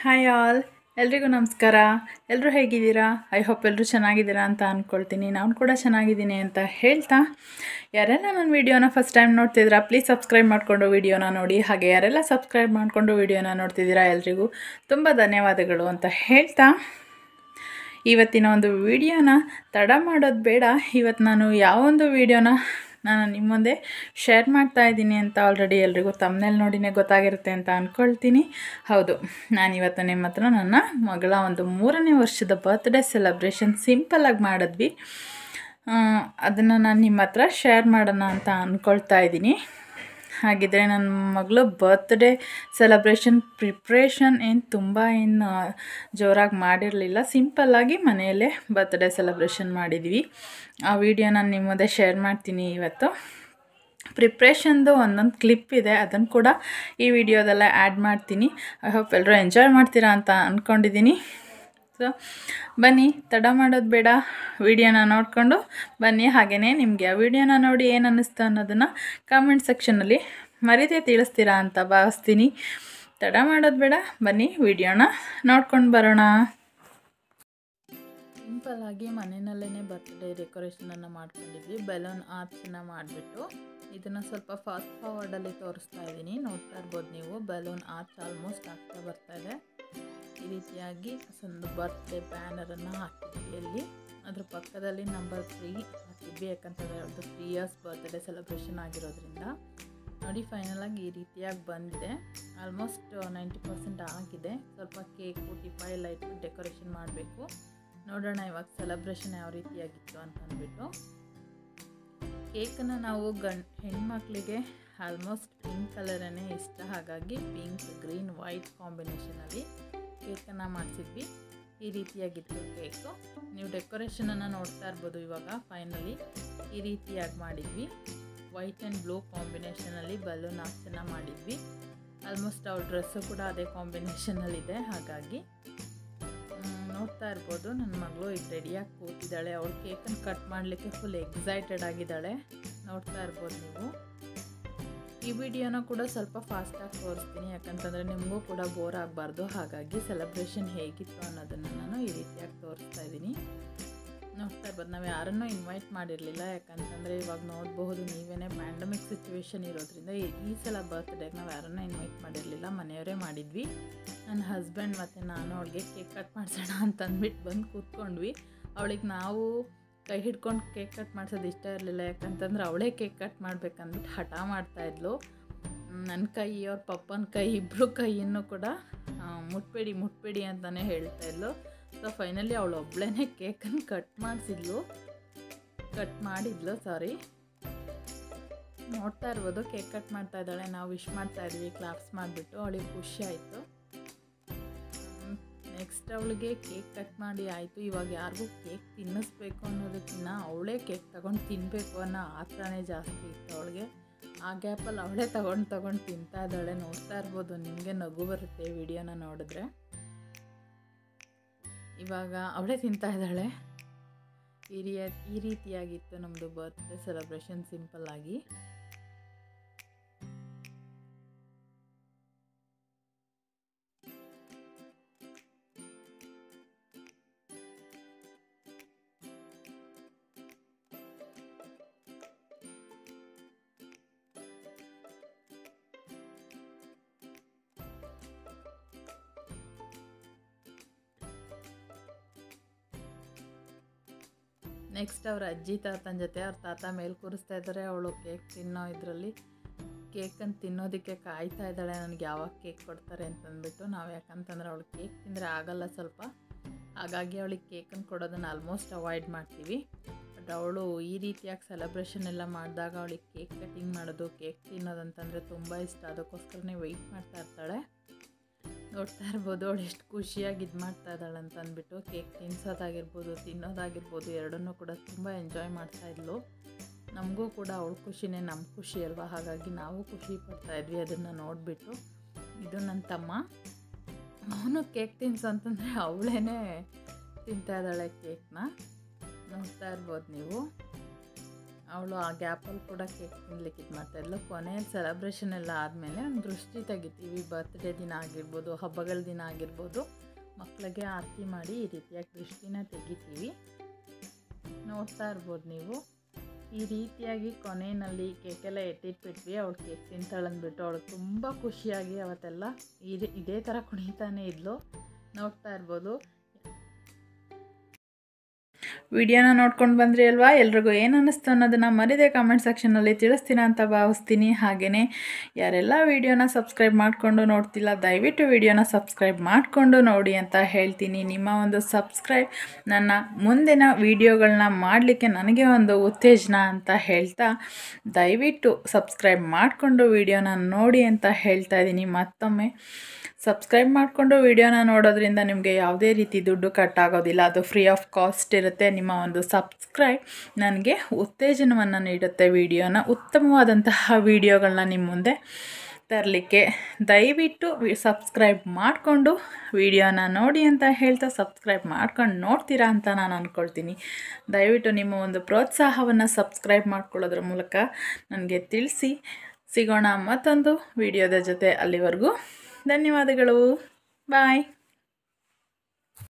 hi all ಎಲ್ರಿಗೂ ನಮಸ್ಕಾರ ಎಲ್ಲರೂ ಹೇಗಿದ್ದೀರಾ ಐ ಹೋಪ್ ಎಲ್ಲರೂ ಚೆನ್ನಾಗಿದ್ದೀರಾ ಅಂತ ಅಂದ್ಕೊಳ್ತೀನಿ ನಾನು ಕೂಡ ಚೆನ್ನಾಗಿದ್ದೀನಿ ಅಂತ ಹೇಳ್ತಾ ಯಾರೆಲ್ಲ ನನ್ನ ವೀಡಿಯೋನ ಫಸ್ಟ್ ಟೈಮ್ ನೋಡ್ತಿದ್ದೀರಾ ಪ್ಲೀಸ್ ಸಬ್ಸ್ಕ್ರೈಬ್ ಮಾಡಿಕೊಂಡು ವೀಡಿಯೋನ ನೋಡಿ ಹಾಗೆ ಯಾರೆಲ್ಲ ಸಬ್ಸ್ಕ್ರೈಬ್ ಮಾಡಿಕೊಂಡು ವೀಡಿಯೋನ ನೋಡ್ತಿದ್ದೀರಾ ಎಲ್ರಿಗೂ ತುಂಬ ಧನ್ಯವಾದಗಳು ಅಂತ ಹೇಳ್ತಾ ಇವತ್ತಿನ ಒಂದು ವಿಡಿಯೋನ ತಡ ಮಾಡೋದು ಬೇಡ ಇವತ್ತು ನಾನು ಯಾವೊಂದು ವಿಡಿಯೋನ ನಾನು ನಿಮ್ಮ ಮುಂದೆ ಶೇರ್ ಮಾಡ್ತಾ ಇದ್ದೀನಿ ಅಂತ ಆಲ್ರೆಡಿ ಎಲ್ರಿಗೂ ತಮ್ಮನೇಲಿ ನೋಡಿನೇ ಗೊತ್ತಾಗಿರುತ್ತೆ ಅಂತ ಅಂದ್ಕೊಳ್ತೀನಿ ಹೌದು ನಾನಿವತ್ತು ನಿಮ್ಮ ಹತ್ರ ನನ್ನ ಮಗಳ ಒಂದು ಮೂರನೇ ವರ್ಷದ ಬರ್ತ್ಡೇ ಸೆಲೆಬ್ರೇಷನ್ ಸಿಂಪಲ್ಲಾಗಿ ಮಾಡಿದ್ವಿ ಅದನ್ನು ನಾನು ನಿಮ್ಮ ಹತ್ರ ಶೇರ್ ಮಾಡೋಣ ಅಂತ ಅಂದ್ಕೊಳ್ತಾ ಇದ್ದೀನಿ ಹಾಗಿದ್ರೆ ನನ್ನ ಮಗಳು ಬರ್ತ್ಡೇ ಸೆಲೆಬ್ರೇಷನ್ ಪ್ರಿಪ್ರೇಷನ್ ಏನು ತುಂಬ ಏನು ಜೋರಾಗಿ ಮಾಡಿರಲಿಲ್ಲ ಸಿಂಪಲ್ಲಾಗಿ ಮನೆಯಲ್ಲೇ ಬರ್ತ್ಡೇ ಸೆಲೆಬ್ರೇಷನ್ ಮಾಡಿದ್ವಿ ಆ ವಿಡಿಯೋ ನಾನು ನಿಮ್ಮ ಮುಂದೆ ಶೇರ್ ಮಾಡ್ತೀನಿ ಇವತ್ತು ಪ್ರಿಪ್ರೇಷನ್ದು ಒಂದೊಂದು ಕ್ಲಿಪ್ ಇದೆ ಅದನ್ನು ಕೂಡ ಈ ವಿಡಿಯೋದಲ್ಲೇ ಆ್ಯಡ್ ಮಾಡ್ತೀನಿ ಐ ಹೋಪ್ ಎಲ್ಲರೂ ಎಂಜಾಯ್ ಮಾಡ್ತೀರಾ ಅಂತ ಅಂದ್ಕೊಂಡಿದ್ದೀನಿ ಸೊ ಬನ್ನಿ ತಡ ಮಾಡೋದು ಬೇಡ ವಿಡಿಯೋನ ನೋಡಿಕೊಂಡು ಬನ್ನಿ ಹಾಗೆಯೇ ನಿಮಗೆ ಆ ವಿಡಿಯೋನ ನೋಡಿ ಏನು ಅನ್ನಿಸ್ತು ಅನ್ನೋದನ್ನು ಕಾಮೆಂಟ್ ಸೆಕ್ಷನಲ್ಲಿ ಮರೀದೇ ತಿಳಿಸ್ತೀರಾ ಅಂತ ಭಾವಿಸ್ತೀನಿ ತಡ ಮಾಡೋದು ಬೇಡ ಬನ್ನಿ ವಿಡಿಯೋನ ನೋಡ್ಕೊಂಡು ಬರೋಣ ಸಿಂಪಲ್ಲಾಗಿ ಮನೆಯಲ್ಲೇ ಬರ್ತ್ಡೇ ಡೆಕೋರೇಷನನ್ನು ಮಾಡ್ಕೊಂಡಿದ್ವಿ ಬೆಲೂನ್ ಆರ್ಚನ್ನ ಮಾಡಿಬಿಟ್ಟು ಇದನ್ನು ಸ್ವಲ್ಪ ಫಾಸ್ಟ್ ಫಾರ್ವರ್ಡಲ್ಲಿ ತೋರಿಸ್ತಾ ಇದ್ದೀನಿ ನೋಡ್ತಾ ಇರ್ಬೋದು ನೀವು ಬೆಲೂನ್ ಆರ್ಚ್ ಆಲ್ಮೋಸ್ಟ್ ಆಗ್ತಾ ಬರ್ತಾ ಇದೆ ಈ ರೀತಿಯಾಗಿ ಒಂದು ಬರ್ತ್ಡೇ ಬ್ಯಾನರನ್ನು ಹಾಕಿದ್ವಿ ಅಲ್ಲಿ ಅದ್ರ ಪಕ್ಕದಲ್ಲಿ ನಂಬರ್ ತ್ರೀ ಹಾಕಿದ್ವಿ ಯಾಕಂತಂದರೆ ಅವ್ರದ್ದು ತ್ರೀ ಇಯರ್ಸ್ ಬರ್ತ್ಡೇ ಸೆಲೆಬ್ರೇಷನ್ ಆಗಿರೋದ್ರಿಂದ ನೋಡಿ ಫೈನಲಾಗಿ ಈ ರೀತಿಯಾಗಿ ಬಂದಿದೆ ಆಲ್ಮೋಸ್ಟ್ ನೈಂಟಿ ಪರ್ಸೆಂಟ್ ಆಗಿದೆ ಸ್ವಲ್ಪ ಕೇಕು ಟಿಪಾಯ್ ಎಲ್ಲ ಇಟ್ಟು ಡೆಕೋರೇಷನ್ ಮಾಡಬೇಕು ನೋಡೋಣ ಇವಾಗ ಸೆಲೆಬ್ರೇಷನ್ ಯಾವ ರೀತಿಯಾಗಿತ್ತು ಅಂತ ಅಂದ್ಬಿಟ್ಟು ಕೇಕನ್ನು ನಾವು ಗಂಡ್ ಹೆಣ್ಮಕ್ಳಿಗೆ ಆಲ್ಮೋಸ್ಟ್ ಪಿಂಕ್ ಕಲರನ್ನೇ ಇಷ್ಟ ಹಾಗಾಗಿ ಪಿಂಕ್ ಗ್ರೀನ್ ವೈಟ್ ಕಾಂಬಿನೇಷನಲ್ಲಿ ಕೇಕನ್ನು ಮಾಡಿಸಿದ್ವಿ ಈ ರೀತಿಯಾಗಿತ್ತು ಕೇಕು ನೀವು ಡೆಕೋರೇಷನನ್ನು ನೋಡ್ತಾ ಇರ್ಬೋದು ಇವಾಗ ಫೈನಲಿ ಈ ರೀತಿಯಾಗಿ ಮಾಡಿದ್ವಿ ವೈಟ್ ಆ್ಯಂಡ್ ಬ್ಲೂ ಕಾಂಬಿನೇಷನಲ್ಲಿ ಬಲೂನ್ ಆರ್ಚನ್ನ ಮಾಡಿದ್ವಿ ಆಲ್ಮೋಸ್ಟ್ ಅವ್ರ ಡ್ರೆಸ್ಸು ಕೂಡ ಅದೇ ಕಾಂಬಿನೇಷನಲ್ಲಿದೆ ಹಾಗಾಗಿ ನೋಡ್ತಾ ಇರ್ಬೋದು ನನ್ನ ಮಗಳು ಈಗ ರೆಡಿಯಾಗಿ ಕೂತಿದ್ದಾಳೆ ಅವಳು ಕೇಕನ್ನು ಕಟ್ ಮಾಡಲಿಕ್ಕೆ ಫುಲ್ ಎಕ್ಸೈಟೆಡ್ ಆಗಿದ್ದಾಳೆ ನೋಡ್ತಾ ಇರ್ಬೋದು ನೀವು ಈ ವಿಡಿಯೋನ ಕೂಡ ಸ್ವಲ್ಪ ಫಾಸ್ಟಾಗಿ ತೋರಿಸ್ತೀನಿ ಯಾಕಂತಂದರೆ ನಿಮಗೂ ಕೂಡ ಬೋರ್ ಆಗಬಾರ್ದು ಹಾಗಾಗಿ ಸೆಲೆಬ್ರೇಷನ್ ಹೇಗಿತ್ತು ಅನ್ನೋದನ್ನು ನಾನು ಈ ರೀತಿಯಾಗಿ ತೋರಿಸ್ತಾ ಇದ್ದೀನಿ ನೋಡ್ತಾ ಇರ್ಬೋದು ನಾವು ಯಾರನ್ನೂ ಇನ್ವೈಟ್ ಮಾಡಿರಲಿಲ್ಲ ಯಾಕಂತಂದರೆ ಇವಾಗ ನೋಡಬಹುದು ನೀವೇ ಪ್ಯಾಂಡಮಿಕ್ ಸಿಚುವೇಶನ್ ಇರೋದ್ರಿಂದ ಈ ಸಲ ಬರ್ತ್ಡೇಗೆ ನಾವು ಯಾರನ್ನೂ ಇನ್ವೈಟ್ ಮಾಡಿರಲಿಲ್ಲ ಮನೆಯವರೇ ಮಾಡಿದ್ವಿ ನನ್ನ ಹಸ್ಬೆಂಡ್ ಮತ್ತು ನಾನು ಅವಳಿಗೆ ಕೇಕ್ ಕಟ್ ಮಾಡಿಸೋಣ ಅಂತಂದ್ಬಿಟ್ಟು ಬಂದು ಕೂತ್ಕೊಂಡ್ವಿ ಅವಳಿಗೆ ನಾವು ಕೈ ಹಿಡ್ಕೊಂಡು ಕೇಕ್ ಕಟ್ ಮಾಡಿಸೋದು ಇಷ್ಟ ಇರಲಿಲ್ಲ ಯಾಕಂತಂದ್ರೆ ಅವಳೇ ಕೇಕ್ ಕಟ್ ಮಾಡ್ಬೇಕಂದ್ಬಿಟ್ಟು ಹಠ ಮಾಡ್ತಾಯಿದ್ಲು ನನ್ನ ಕೈ ಅವ್ರ ಪಪ್ಪನ ಕೈ ಇಬ್ಬರು ಕೈಯನ್ನು ಕೂಡ ಮುಟ್ಬೇಡಿ ಮುಟ್ಬೇಡಿ ಅಂತಲೇ ಹೇಳ್ತಾಯಿದ್ಲು ಸೊ ಫೈನಲಿ ಅವಳು ಒಬ್ಬಳೇ ಕೇಕನ್ನು ಕಟ್ ಮಾಡಿಸಿದ್ಲು ಕಟ್ ಮಾಡಿದ್ಲು ಸಾರಿ ನೋಡ್ತಾ ಇರ್ಬೋದು ಕೇಕ್ ಕಟ್ ಮಾಡ್ತಾ ಇದ್ದಾಳೆ ನಾವು ವಿಶ್ ಮಾಡ್ತಾ ಇದ್ವಿ ಕ್ಲಾಪ್ಸ್ ಮಾಡಿಬಿಟ್ಟು ಅವಳಿಗೆ ಖುಷಿ ಆಯಿತು ನೆಕ್ಸ್ಟ್ ಅವಳಿಗೆ ಕೇಕ್ ಕಟ್ ಮಾಡಿ ಆಯಿತು ಇವಾಗ ಯಾರಿಗೂ ಕೇಕ್ ತಿನ್ನಿಸ್ಬೇಕು ಅನ್ನೋದಕ್ಕಿಂತ ಅವಳೇ ಕೇಕ್ ತಗೊಂಡು ತಿನ್ನಬೇಕು ಅನ್ನೋ ಆತರನೇ ಜಾಸ್ತಿ ಇತ್ತು ಅವಳಿಗೆ ಆ ಗ್ಯಾಪಲ್ಲಿ ಅವಳೇ ತಗೊಂಡು ತಗೊಂಡು ತಿಂತಾ ಇದ್ದಾಳೆ ನೋಡ್ತಾ ಇರ್ಬೋದು ನಿಮಗೆ ನಗು ಬರುತ್ತೆ ವಿಡಿಯೋನ ನೋಡಿದ್ರೆ ಇವಾಗ ಅವಳೇ ತಿಂತಾ ಇದ್ದಾಳೆ ಈ ರೀ ಈ ರೀತಿಯಾಗಿತ್ತು ನಮ್ಮದು ಬರ್ತ್ಡೇ ಸೆಲೆಬ್ರೇಷನ್ ಸಿಂಪಲ್ಲಾಗಿ ನೆಕ್ಸ್ಟ್ ಅವ್ರ ಅಜ್ಜಿ ತಾತನ ಜೊತೆ ಅವ್ರ ತಾತ ಮೇಲೆ ಕೂರಿಸ್ತಾ ಇದ್ದಾರೆ ಅವಳು ಕೇಕ್ ತಿನ್ನೋ ಇದರಲ್ಲಿ ಕೇಕನ್ನು ತಿನ್ನೋದಕ್ಕೆ ಕಾಯ್ತಾ ಇದ್ದಾಳೆ ನನಗೆ ಯಾವಾಗ ಕೇಕ್ ಕೊಡ್ತಾರೆ ಅಂತಂದ್ಬಿಟ್ಟು ನಾವು ಯಾಕಂತಂದ್ರೆ ಅವಳು ಕೇಕ್ ತಿಂದರೆ ಆಗಲ್ಲ ಸ್ವಲ್ಪ ಹಾಗಾಗಿ ಅವಳಿಗೆ ಕೇಕನ್ನು ಕೊಡೋದನ್ನು ಆಲ್ಮೋಸ್ಟ್ ಅವಾಯ್ಡ್ ಮಾಡ್ತೀವಿ ಬಟ್ ಅವಳು ಈ ರೀತಿಯಾಗಿ ಸೆಲೆಬ್ರೇಷನ್ ಎಲ್ಲ ಮಾಡಿದಾಗ ಅವಳಿಗೆ ಕೇಕ್ ಕಟಿಂಗ್ ಮಾಡೋದು ಕೇಕ್ ತಿನ್ನೋದಂತಂದರೆ ತುಂಬ ಇಷ್ಟ ಅದಕ್ಕೋಸ್ಕರನೇ ವೆಯ್ಟ್ ಮಾಡ್ತಾ ಇರ್ತಾಳೆ ನೋಡ್ತಾ ಇರ್ಬೋದು ಅವಳು ಎಷ್ಟು ಖುಷಿಯಾಗಿ ಇದು ಮಾಡ್ತಾ ಇದ್ದಾಳೆ ಅಂತ ಅಂದ್ಬಿಟ್ಟು ಕೇಕ್ ತಿನ್ಸೋದಾಗಿರ್ಬೋದು ತಿನ್ನೋದಾಗಿರ್ಬೋದು ಎರಡನ್ನೂ ಕೂಡ ತುಂಬ ಎಂಜಾಯ್ ಮಾಡ್ತಾಯಿದ್ಲು ನಮಗೂ ಕೂಡ ಅವಳ ಖುಷಿನೇ ನಮ್ಮ ಖುಷಿ ಅಲ್ವಾ ಹಾಗಾಗಿ ನಾವು ಖುಷಿ ಪಡ್ತಾಯಿದ್ವಿ ಅದನ್ನು ನೋಡಿಬಿಟ್ಟು ಇದು ನನ್ನ ತಮ್ಮ ಅವನು ಕೇಕ್ ತಿನ್ಸು ಅಂತಂದರೆ ಅವಳೇ ತಿಂತಾ ಇದ್ದಾಳೆ ಕೇಕ್ನ ನೋಡ್ತಾ ಇರ್ಬೋದು ನೀವು ಅವಳು ಆ ಗ್ಯಾಪಲ್ಲಿ ಕೂಡ ಕೇಕ್ ತಿನ್ಲಿಕ್ಕೆ ಇದು ಮಾಡ್ತಾ ಇದ್ಲು ಕೊನೆಯಲ್ಲಿ ಸೆಲೆಬ್ರೇಷನ್ ಎಲ್ಲ ಆದಮೇಲೆ ಒಂದು ದೃಷ್ಟಿ ತೆಗಿತೀವಿ ಬರ್ತ್ಡೇ ದಿನ ಆಗಿರ್ಬೋದು ಹಬ್ಬಗಳ ದಿನ ಆಗಿರ್ಬೋದು ಮಕ್ಕಳಿಗೆ ಆರತಿ ಮಾಡಿ ಈ ರೀತಿಯಾಗಿ ದೃಷ್ಟಿನ ತೆಗಿತೀವಿ ನೋಡ್ತಾ ಇರ್ಬೋದು ನೀವು ಈ ರೀತಿಯಾಗಿ ಕೊನೆಯಲ್ಲಿ ಕೇಕೆಲ್ಲ ಎತ್ತಿಟ್ಬಿಟ್ವಿ ಅವಳು ಕೇಕ್ ತಿಂತಾಳೆ ಅಂದ್ಬಿಟ್ಟು ಅವಳು ತುಂಬ ಖುಷಿಯಾಗಿ ಅವತ್ತೆಲ್ಲ ಇದೇ ಇದೇ ಥರ ಕುಣಿತಾನೆ ಇದ್ಲು ನೋಡ್ತಾ ಇರ್ಬೋದು ವಿಡಿಯೋನ ನೋಡ್ಕೊಂಡು ಬಂದ್ರಿ ಅಲ್ವಾ ಎಲ್ರಿಗೂ ಏನು ಅನ್ನಿಸ್ತು ಅನ್ನೋದನ್ನು ಮರಿದೆ ಕಾಮೆಂಟ್ ಸೆಕ್ಷನಲ್ಲಿ ತಿಳಿಸ್ತೀನ ಅಂತ ಭಾವಿಸ್ತೀನಿ ಹಾಗೆಯೇ ಯಾರೆಲ್ಲ ವಿಡಿಯೋನ ಸಬ್ಸ್ಕ್ರೈಬ್ ಮಾಡಿಕೊಂಡು ನೋಡ್ತಿಲ್ಲ ದಯವಿಟ್ಟು ವಿಡಿಯೋನ ಸಬ್ಸ್ಕ್ರೈಬ್ ಮಾಡಿಕೊಂಡು ನೋಡಿ ಅಂತ ಹೇಳ್ತೀನಿ ನಿಮ್ಮ ಒಂದು ಸಬ್ಸ್ಕ್ರೈಬ್ ನನ್ನ ಮುಂದಿನ ವಿಡಿಯೋಗಳನ್ನ ಮಾಡಲಿಕ್ಕೆ ನನಗೆ ಒಂದು ಉತ್ತೇಜನ ಅಂತ ಹೇಳ್ತಾ ದಯವಿಟ್ಟು ಸಬ್ಸ್ಕ್ರೈಬ್ ಮಾಡಿಕೊಂಡು ವಿಡಿಯೋನ ನೋಡಿ ಅಂತ ಹೇಳ್ತಾ ಇದ್ದೀನಿ ಮತ್ತೊಮ್ಮೆ ಸಬ್ಸ್ಕ್ರೈಬ್ ಮಾಡಿಕೊಂಡು ವಿಡಿಯೋನ ನೋಡೋದ್ರಿಂದ ನಿಮಗೆ ಯಾವುದೇ ರೀತಿ ದುಡ್ಡು ಕಟ್ ಆಗೋದಿಲ್ಲ ಅದು ಫ್ರೀ ಆಫ್ ಕಾಸ್ಟ್ ಇರುತ್ತೆ ನಿಮ್ಮ ಒಂದು ಸಬ್ಸ್ಕ್ರೈಬ್ ನನಗೆ ಉತ್ತೇಜನವನ್ನು ನೀಡುತ್ತೆ ವಿಡಿಯೋನ ಉತ್ತಮವಾದಂತಹ ವಿಡಿಯೋಗಳನ್ನ ನಿಮ್ಮ ಮುಂದೆ ತರಲಿಕ್ಕೆ ದಯವಿಟ್ಟು ಸಬ್ಸ್ಕ್ರೈಬ್ ಮಾಡಿಕೊಂಡು ವಿಡಿಯೋನ ನೋಡಿ ಅಂತ ಹೇಳ್ತಾ ಸಬ್ಸ್ಕ್ರೈಬ್ ಮಾಡ್ಕೊಂಡು ನೋಡ್ತೀರಾ ಅಂತ ನಾನು ಅಂದ್ಕೊಳ್ತೀನಿ ದಯವಿಟ್ಟು ನಿಮ್ಮ ಒಂದು ಪ್ರೋತ್ಸಾಹವನ್ನು ಸಬ್ಸ್ಕ್ರೈಬ್ ಮಾಡ್ಕೊಳ್ಳೋದ್ರ ಮೂಲಕ ನನಗೆ ತಿಳಿಸಿ ಸಿಗೋಣ ಮತ್ತೊಂದು ವಿಡಿಯೋದ ಜೊತೆ ಅಲ್ಲಿವರೆಗೂ ಧನ್ಯವಾದಗಳು ಬಾಯ್